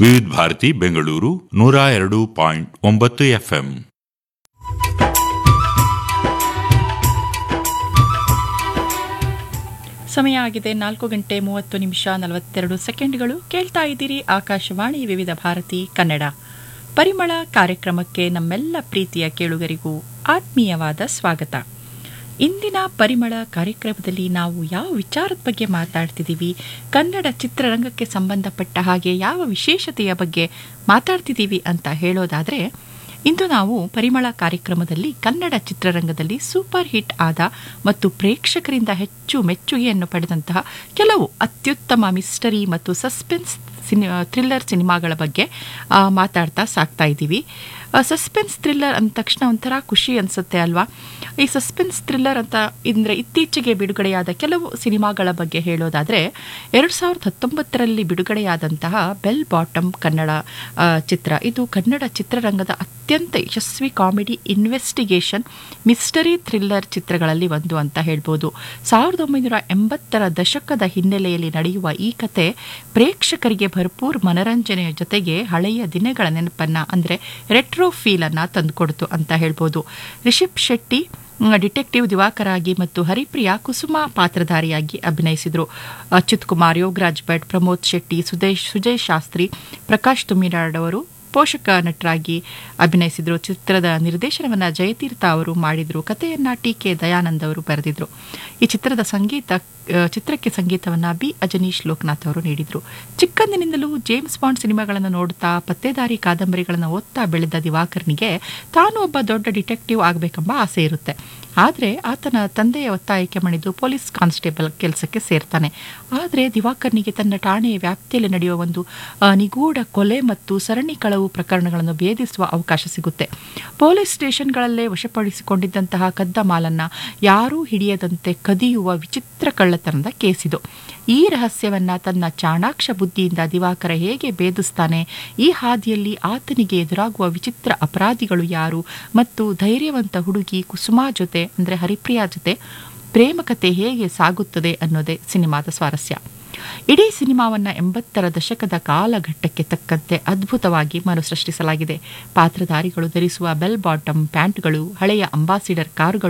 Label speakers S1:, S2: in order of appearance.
S1: ವಿವಿಧ ಭಾರತಿ ಬೆಂಗಳೂರು ನೂರ ಎರಡು ಪಾಯಿಂಟ್ ಒಂಬತ್ತು ಎಫ್ಎಂ
S2: ಸಮಯ ಆಗಿದೆ ನಾಲ್ಕು ಗಂಟೆ ಮೂವತ್ತು ನಿಮಿಷ ನಲವತ್ತೆರಡು ಸೆಕೆಂಡ್ಗಳು ಕೇಳ್ತಾ ಇದ್ದೀರಿ ಆಕಾಶವಾಣಿ ವಿವಿಧ ಭಾರತಿ ಕನ್ನಡ ಪರಿಮಳ ಕಾರ್ಯಕ್ರಮಕ್ಕೆ ನಮ್ಮೆಲ್ಲ ಪ್ರೀತಿಯ ಕೇಳುಗರಿಗೂ ಆತ್ಮೀಯವಾದ ಸ್ವಾಗತ ಇಂದಿನ ಪರಿಮಳ ಕಾರ್ಯಕ್ರಮದಲ್ಲಿ ನಾವು ಯಾವ ವಿಚಾರದ ಬಗ್ಗೆ ಮಾತಾಡ್ತಿದ್ದೀವಿ ಕನ್ನಡ ಚಿತ್ರರಂಗಕ್ಕೆ ಸಂಬಂಧಪಟ್ಟ ಹಾಗೆ ಯಾವ ವಿಶೇಷತೆಯ ಬಗ್ಗೆ ಮಾತಾಡ್ತಿದ್ದೀವಿ ಅಂತ ಹೇಳೋದಾದರೆ ಇಂದು ನಾವು ಪರಿಮಳ ಕಾರ್ಯಕ್ರಮದಲ್ಲಿ ಕನ್ನಡ ಚಿತ್ರರಂಗದಲ್ಲಿ ಸೂಪರ್ ಹಿಟ್ ಆದ ಮತ್ತು ಪ್ರೇಕ್ಷಕರಿಂದ ಹೆಚ್ಚು ಮೆಚ್ಚುಗೆಯನ್ನು ಪಡೆದಂತಹ ಕೆಲವು ಅತ್ಯುತ್ತಮ ಮಿಸ್ಟರಿ ಮತ್ತು ಸಸ್ಪೆನ್ಸ್ ಸಿನಿ ಥ್ರಿಲ್ಲರ್ ಸಿನಿಮಾಗಳ ಬಗ್ಗೆ ಆ, ಮಾತಾಡ್ತಾ ಸಾಕ್ತಾ ಇದ್ದೀವಿ ಸಸ್ಪೆನ್ಸ್ ಥ್ರಿಲ್ಲರ್ ಅಂದ ತಕ್ಷಣ ಒಂಥರ ಖುಷಿ ಅನಿಸುತ್ತೆ ಅಲ್ವಾ ಈ ಸಸ್ಪೆನ್ಸ್ ಥ್ರಿಲ್ಲರ್ ಅಂತ ಅಂದರೆ ಇತ್ತೀಚೆಗೆ ಬಿಡುಗಡೆಯಾದ ಕೆಲವು ಸಿನಿಮಾಗಳ ಬಗ್ಗೆ ಹೇಳೋದಾದರೆ ಎರಡು ಸಾವಿರದ ಹತ್ತೊಂಬತ್ತರಲ್ಲಿ ಬಿಡುಗಡೆಯಾದಂತಹ ಬೆಲ್ ಬಾಟಮ್ ಕನ್ನಡ ಆ, ಚಿತ್ರ ಇದು ಕನ್ನಡ ಚಿತ್ರರಂಗದ ಅತ್ಯಂತ ಯಶಸ್ವಿ ಕಾಮಿಡಿ ಇನ್ವೆಸ್ಟಿಗೇಷನ್ ಮಿಸ್ಟರಿ ಥ್ರಿಲ್ಲರ್ ಚಿತ್ರಗಳಲ್ಲಿ ಒಂದು ಅಂತ ಹೇಳ್ಬೋದು ಸಾವಿರದ ಒಂಬೈನೂರ ಎಂಬತ್ತರ ದಶಕದ ಹಿನ್ನೆಲೆಯಲ್ಲಿ ನಡೆಯುವ ಈ ಕತೆ ಪ್ರೇಕ್ಷಕರಿಗೆ ಭರ್ಪೂರ್ ಮನರಂಜನೆಯ ಜೊತೆಗೆ ಹಳೆಯ ದಿನಗಳ ನೆನಪನ್ನ ಅಂದರೆ ರೆಟ್ರೋ ಫೀಲನ್ನು ತಂದುಕೊಡ್ತು ಅಂತ ಹೇಳ್ಬೋದು ರಿಷಬ್ ಶೆಟ್ಟಿ ಮ್, ಡಿಟೆಕ್ಟಿವ್ ದಿವಾಕರಾಗಿ ಮತ್ತು ಹರಿಪ್ರಿಯಾ ಕುಸುಮ ಪಾತ್ರಧಾರಿಯಾಗಿ ಅಭಿನಯಿಸಿದರು ಅಚ್ಯುತ್ ಕುಮಾರ್ ಯೋಗರಾಜ್ ಭಟ್ ಪ್ರಮೋದ್ ಶೆಟ್ಟಿ ಸುದೇಶ್ ಸುಜಯ್ ಶಾಸ್ತ್ರಿ ಪ್ರಕಾಶ್ ತುಮ್ಮಿನಾಡ್ ಅವರು ಪೋಷಕ ನಟರಾಗಿ ಅಭಿನಯಿಸಿದರು ಚಿತ್ರದ ನಿರ್ದೇಶನವನ್ನು ಜಯತೀರ್ಥ ಅವರು ಮಾಡಿದರು ಕಥೆಯನ್ನ ಟಿ ಕೆ ದಯಾನಂದ್ ಅವರು ಬರೆದಿದ್ರು ಈ ಚಿತ್ರದ ಸಂಗೀತ ಆ, ಚಿತ್ರಕ್ಕೆ ಸಂಗೀತವನ್ನು ಬಿ ಅಜನೀಶ್ ಲೋಕನಾಥ್ ಅವರು ನೀಡಿದರು ಚಿಕ್ಕಂದಿನಿಂದಲೂ ಜೇಮ್ಸ್ ಬಾಂಡ್ ಸಿನಿಮಾಗಳನ್ನು ನೋಡ್ತಾ ಪತ್ತೇದಾರಿ ಕಾದಂಬರಿಗಳನ್ನು ಓದ್ತಾ ಬೆಳೆದ ದಿವಾಕರ್ನಿಗೆ ತಾನು ಒಬ್ಬ ದೊಡ್ಡ ಡಿಟೆಕ್ಟಿವ್ ಆಗಬೇಕೆಂಬ ಆಸೆ ಇರುತ್ತೆ ಆದರೆ ಆತನ ತಂದೆಯ ಒತ್ತಾಯಕ್ಕೆ ಮಣಿದು ಪೊಲೀಸ್ ಕಾನ್ಸ್ಟೇಬಲ್ ಕೆಲಸಕ್ಕೆ ಸೇರ್ತಾನೆ ಆದರೆ ದಿವಾಕರ್ನಿಗೆ ತನ್ನ ಠಾಣೆಯ ವ್ಯಾಪ್ತಿಯಲ್ಲಿ ನಡೆಯುವ ಒಂದು ಆ, ನಿಗೂಢ ಕೊಲೆ ಮತ್ತು ಸರಣಿ ಕಳವು ಪ್ರಕರಣಗಳನ್ನು ಭೇದಿಸುವ ಅವಕಾಶ ಸಿಗುತ್ತೆ ಪೊಲೀಸ್ ಸ್ಟೇಷನ್ಗಳಲ್ಲೇ ವಶಪಡಿಸಿಕೊಂಡಿದ್ದಂತಹ ಕದ್ದ ಮಾಲನ್ನ ಯಾರೂ ಹಿಡಿಯದಂತೆ ಕದಿಯುವ ವಿಚಿತ್ರ ಕಳ್ಳತನದ ಕೇಸಿದು ಈ ರಹಸ್ಯವನ್ನ ತನ್ನ ಚಾಣಾಕ್ಷ ಬುದ್ಧಿಯಿಂದ ದಿವಾಕರ ಹೇಗೆ ಭೇದಿಸ್ತಾನೆ ಈ ಹಾದಿಯಲ್ಲಿ ಆತನಿಗೆ ಎದುರಾಗುವ ವಿಚಿತ್ರ ಅಪರಾಧಿಗಳು ಯಾರು ಮತ್ತು ಧೈರ್ಯವಂತ ಹುಡುಗಿ ಕುಸುಮಾ ಜೊತೆ ಅಂದರೆ ಹರಿಪ್ರಿಯಾ ಜೊತೆ ಪ್ರೇಮ ಕಥೆ ಹೇಗೆ ಸಾಗುತ್ತದೆ ಅನ್ನೋದೇ ಸಿನಿಮಾದ ಸ್ವಾರಸ್ಯ ಇಡೀ ಸಿನಿಮಾವನ್ನ ಎಂಬತ್ತರ ದಶಕದ ಕಾಲಘಟ್ಟಕ್ಕೆ ತಕ್ಕಂತೆ ಅದ್ಭುತವಾಗಿ ಮರುಸೃಷ್ಟಿಸಲಾಗಿದೆ ಪಾತ್ರಧಾರಿಗಳು ಧರಿಸುವ ಬೆಲ್ ಬಾಟಮ್ ಪ್ಯಾಂಟ್ಗಳು ಹಳೆಯ ಅಂಬಾಸಿಡರ್ ಕಾರುಗಳು